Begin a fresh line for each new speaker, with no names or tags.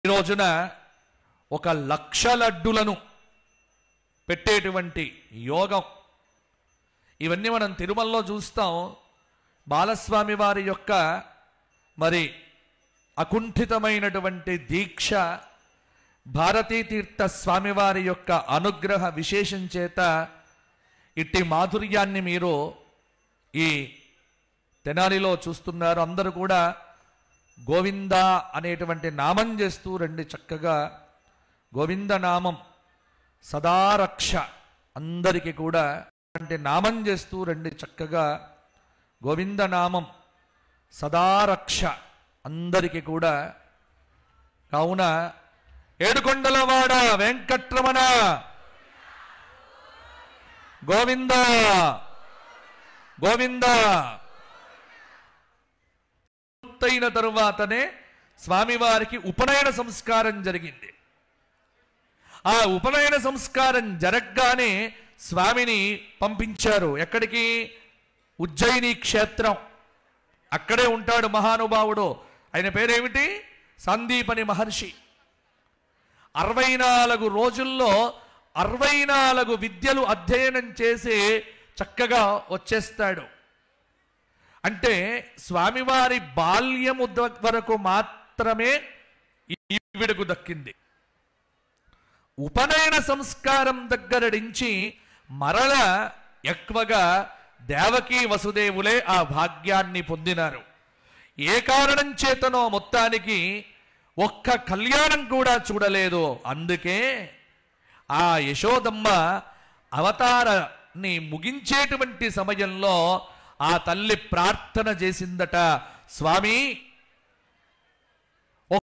ఈ రోజున ఒక లక్ష లడ్డులను పెట్టేటువంటి యోగం ఇవన్నీ మనం తిరుమలలో చూస్తాం బాలస్వామి వారి యొక్క మరి అకుంఠితమైనటువంటి దీక్ష భారతీ తీర్థ స్వామివారి యొక్క అనుగ్రహ విశేషం చేత ఇట్టి మాధుర్యాన్ని మీరు ఈ తెనాలిలో చూస్తున్నారు అందరూ కూడా గోవింద అనేటువంటి నామం చేస్తూ రండి చక్కగా గోవింద నామం సదారక్ష అందరికీ కూడా అంటే నామం చేస్తూ రండి చక్కగా గోవింద నామం సదారక్ష అందరికీ కూడా కావున ఏడుకొండలవాడ వెంకట్రమణ గోవింద గోవింద పూర్తయిన తరువాతనే స్వామివారికి ఉపనయన సంస్కారం జరిగింది ఆ ఉపనయన సంస్కారం జరగగానే స్వామిని పంపించారు ఎక్కడికి ఉజ్జయిని క్షేత్రం అక్కడే ఉంటాడు మహానుభావుడు ఆయన పేరేమిటి సందీపని మహర్షి అరవై నాలుగు రోజుల్లో అరవై నాలుగు విద్యలు అధ్యయనం చేసి చక్కగా వచ్చేస్తాడు అంటే స్వామివారి బాల్యము ద- వరకు మాత్రమే ఈ విడుగు దక్కింది ఉపనయన సంస్కారం దగ్గర నుంచి మరల ఎక్కువగా దేవకీ వసుదేవులే ఆ భాగ్యాన్ని పొందినారు ఏ కారణం చేతనో మొత్తానికి ఒక్క కళ్యాణం కూడా చూడలేదు అందుకే ఆ యశోదమ్మ అవతారాన్ని ముగించేటువంటి సమయంలో ఆ తల్లి ప్రార్థన చేసిందట స్వామి